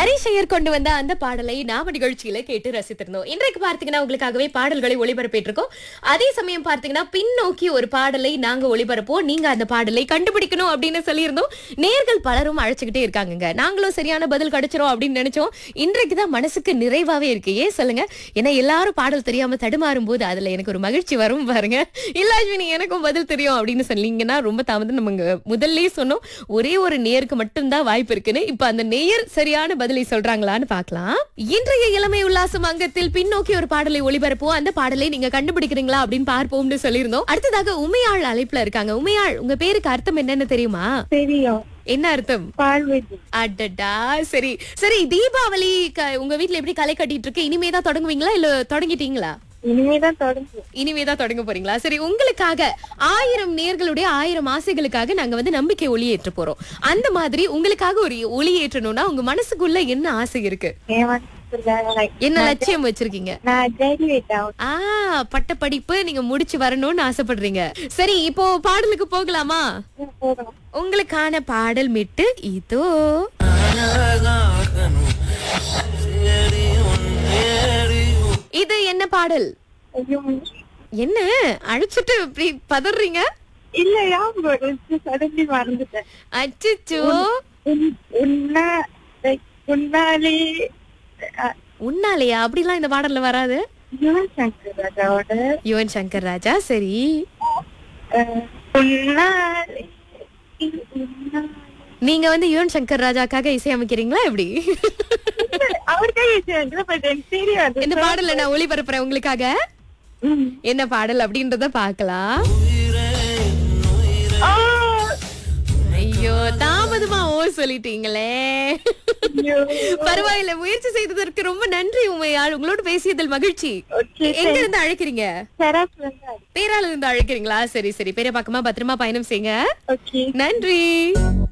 ஹரிஷையர் கொண்டு வந்த அந்த பாடலை நாம நிகழ்ச்சியில கேட்டு ரசித்திருந்தோம் இன்றைக்கு பார்த்தீங்கன்னா உங்களுக்காகவே பாடல்களை ஒளிபரப்பிட்டிருக்கோம் அதே சமயம் பார்த்தீங்கன்னா பின்னோக்கி ஒரு பாடலை நாங்க ஒளிபரப்போம் நீங்க அந்த பாடலை கண்டுபிடிக்கணும் அப்படின்னு சொல்லியிருந்தோம் நேர்கள் பலரும் அழைச்சுக்கிட்டே இருக்காங்கங்க நாங்களும் சரியான பதில் கிடைச்சிரும் அப்படின்னு நினைச்சோம் இன்றைக்கு தான் மனசுக்கு நிறைவாவே இருக்கு ஏன் சொல்லுங்க ஏன்னா எல்லாரும் பாடல் தெரியாம தடுமாறும் போது அதுல எனக்கு ஒரு மகிழ்ச்சி வரும் பாருங்க இல்ல அஸ்வினி எனக்கும் பதில் தெரியும் அப்படின்னு சொன்னீங்கன்னா ரொம்ப தாமதம் நம்ம இங்க முதல்லயே சொன்னோம் ஒரே ஒரு நேருக்கு மட்டும்தான் வாய்ப்பு இருக்குன்னு இப்ப அந்த நேயர் சரியான பதிலை சொல்றாங்களான்னு பார்க்கலாம் இன்றைய இளமை உல்லாசம் அங்கத்தில் பின்னோக்கி ஒரு பாடலை ஒளிபரப்போம் அந்த பாடலை நீங்க கண்டுபிடிக்கிறீங்களா அப்படின்னு பார்ப்போம்னு சொல்லியிருந்தோம் அடுத்ததாக உமையாள் அழைப்புல இருக்காங்க உமையாள் உங்க பேருக்கு அர்த்தம் என்னன்னு தெரியுமா தெரியும் என்ன அர்த்தம் பார்வதி அடடா சரி சரி தீபாவளி க- உங்க வீட்ல எப்படி களை கட்டிட்டு இருக்கு இனிமே தான் தொடங்குவீங்களா இல்ல தொடங்கிட்டீங்களா இனிமேதான் தொடங்கும் இனிமே தான் தொடங்க போறீங்களா சரி உங்களுக்காக ஆயிரம் நேர்களுடைய ஆயிரம் ஆசைகளுக்காக நாங்க வந்து நம்பிக்கை ஒளி ஏற்ற போறோம் அந்த மாதிரி உங்களுக்காக ஒரு ஒளி ஏற்றணும்னா உங்க மனசுக்குள்ள என்ன ஆசை இருக்கு என் மனசுல like, என்ன லட்சியம் வச்சிருக்கீங்க நான் கிராஜுவேட் ஆகும் ஆ பட்ட படிப்பு நீங்க முடிச்சு வரணும்னு ஆசைப்படுறீங்க சரி இப்போ பாடலுக்கு போகலாமா போகணும் உங்களுக்கான பாடல் மிட்டு இதோ இது என்ன பாடல் ஐயோ என்ன அழைச்சிட்டு இப்படி பதறீங்க இல்ல ஞாபகம் சடன்லி மறந்துட்டேன் அச்சோ உன்- உன்னா like, உன்னாலே அஹ், உன்னாலையா அப்படிலாம் இந்த பாடல்ல வராது யுவன் சங்கர் ராஜாவோட யுவன் சங்கர் ராஜா சரி அஹ், உன்னாலே உன்னாலே நீங்க வந்து யுவன் சங்கர் ராஜாக்காக இசையமைக்கிறீங்களா எப்படி அவருக்கே ஈஸியா பட் எனக்கு தெரியாது இந்த பாடல்ல நான் ஒளிபரப்புறேன் உங்களுக்காக ம். என்ன பாடல் அப்படின்றத பார்க்கலாம் ஆ, ஐயோ தாமதமா ஓ சொல்லிட்டீங்களே ஐயோ. பரவாயில்ல முயற்சி செய்ததற்கு ரொம்ப நன்றி உமையாள் உங்களோட பேசியதில் மகிழ்ச்சி Okay, எங்க இருந்து அழைக்கிறீங்க சரப்ல இருந்து பேரால இருந்து அழைக்கிறீங்களா சரி சரி பெரிய பக்கமா பத்திரமா பயணம் செய்யுங்க ஓகே நன்றி